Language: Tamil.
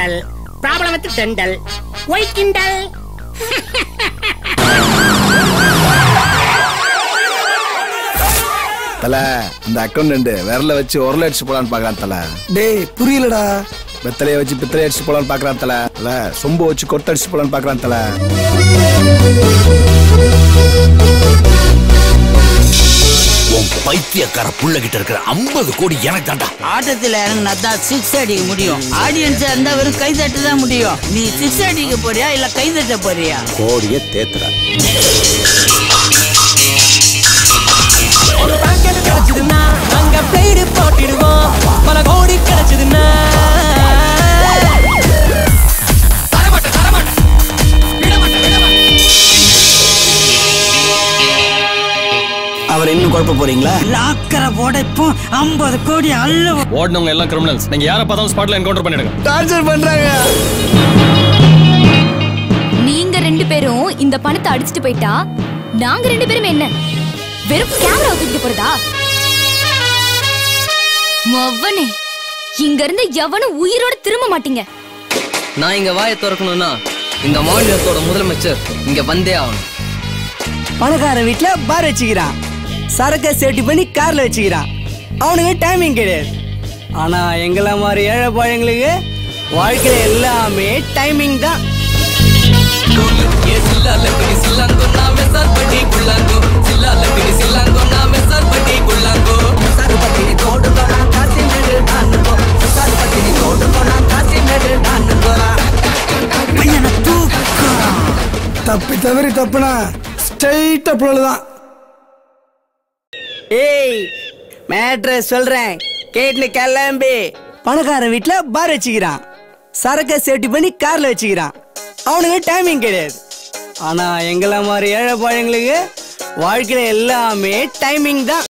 mental problem with dental why கிண்டல் தல இந்த அக்கௌண்ட் விரல வச்சு உரல அடிச்சு போலான்னு பாக்குறான் தல டேய் புரியலடா வெத்தலைய வச்சு பித்தளை அடிச்சு போலான்னு பாக்குறான் தல தல சொம்பு வச்சு கொட்டை அடிச்சு போலான்னு பாக்குறான் தல உன் பைத்தியக்கார புள்ள கிட்ட இருக்கிற ஐம்பது கோடி எனக்கு தாண்டா ஆட்டத்துல இறங்கினா தான் சிக்ஸ் அடிக்க முடியும் ஆடியன்ஸ் இருந்தா வெறும் கை தட்ட தான் முடியும் நீ சிக்ஸ் அடிக்க போறியா இல்ல கை தட்ட போறியா கோடிய தேத்துறா ஒரு பாக்கெட் கிடைச்சதுன்னா அங்க பிளேடு போட்டிடுவோம் பல கோடி கிடைச்சதுன்னா அவரை இன்னும் குழப்ப போறீங்களா லாக்கரை உடைப்போம் ஐம்பது கோடி அல்ல ஓடினவங்க எல்லாம் கிரிமினல்ஸ் நீங்க யாரை பார்த்தாலும் ஸ்பாட்ல என்கவுண்டர் பண்ணிடுங்க டார்ச்சர் பண்றாங்க நீங்க ரெண்டு பேரும் இந்த பணத்தை அடிச்சிட்டு போயிட்டா நாங்க ரெண்டு பேரும் என்ன வெறும் கேமரா தூக்கிட்டு போறதா மொவ்வனே இங்க இருந்து எவனும் உயிரோட திரும்ப மாட்டீங்க நான் இங்க வாயை திறக்கணும்னா இந்த மாநிலத்தோட முதலமைச்சர் இங்க வந்தே ஆகணும் பணக்கார வீட்டுல பார் வச்சுக்கிறான் சரக்க சேஃப்டி பண்ணி கார்ல வச்சுக்கிறான் அவனுக்கு டைமிங் கிடையாது ஆனா எங்கள மாதிரி ஏழை பழங்களுக்கு வாழ்க்கையில எல்லாமே டைமிங் தான் தப்பி தவறி தப்புனா ஸ்ட்ரைட்டா புள்ள தான் ஏய் மேட்ரு சொல்றேன் கேட்டுன்னு கிளம்பி பணக்கார வீட்டுல பார் வச்சுக்கிறான் சரக்க சேஃப்டி பண்ணி கார்ல வச்சுக்கிறான் அவனுக்கு டைமிங் கிடையாது ஆனா எங்கள மாதிரி ஏழை பழங்களுக்கு வாழ்க்கையில எல்லாமே டைமிங் தான்